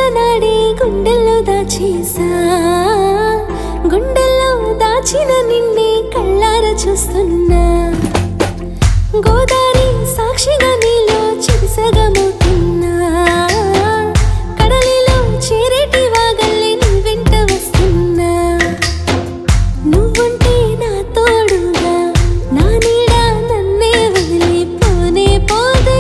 నాడే గుండెల్లో దాచేసా గుండెల్లో దాచిన నిన్నే కళ్ళార చూస్తున్నా గోదారి సాక్షిగా నీలో చిరుసగమవుతున్నా కడలిలో చేరేటి వాగల్లే నీ వెంట వస్తున్నా నువ్వుంటే నా తోడుగా నా నీడ నన్నే వదిలి పోనే పోదే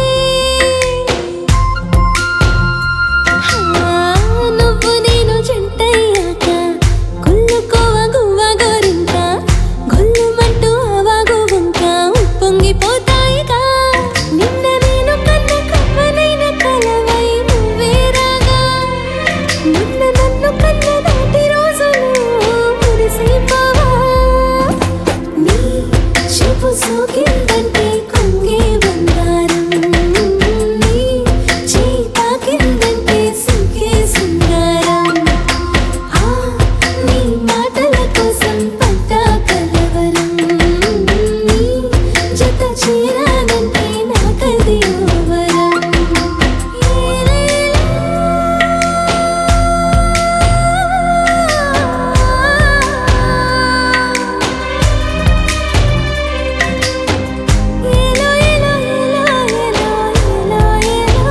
హా, నువ్వు నేను జంటయ్యాక కుళ్ళుకోవ గువ్వ గోరింక గొల్లుమంటూ ఆవాగు వంక ఉప్పొంగిపోతాయిగా నిన్న నేను కన్న కమ్మనైన కలవై నువ్వే రాగా నిన్న నన్ను కన్న నాటి రోజులు మురిసిపోవా నీ చూపు సోకిందంటే కొంగే బంగారం నీ చేయి తాకిందంటే సుఖే శృంగారం ఆ నీ మాటల కోసం పడ్డా కలవరం నీ జత చేరానంటే నాకది ఓ వరం ఏలో ఏలో ఏలో ఏలో ఏలో ఏలో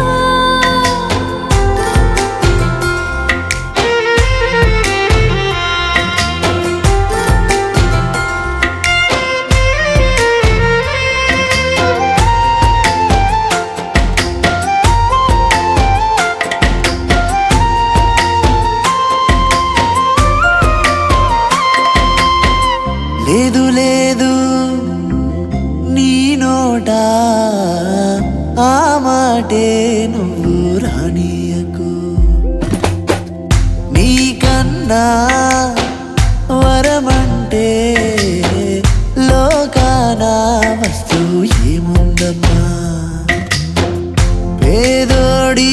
లేదు లేదు నీ నోట ఆ మాటే నువ్వు రానియకు నీకన్నా వరమంటే లోకాన వస్తువు ఏముందమ్మా పేదోడి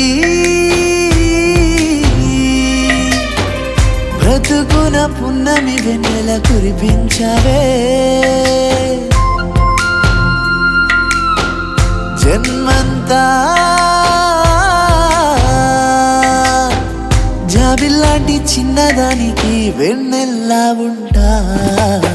బ్రతుకున పున్నమి వెన్నెల కురిపించవే జన్మంతా జాబిల్లాంటి చిన్నదానికి వెన్నెల్లా ఉంటా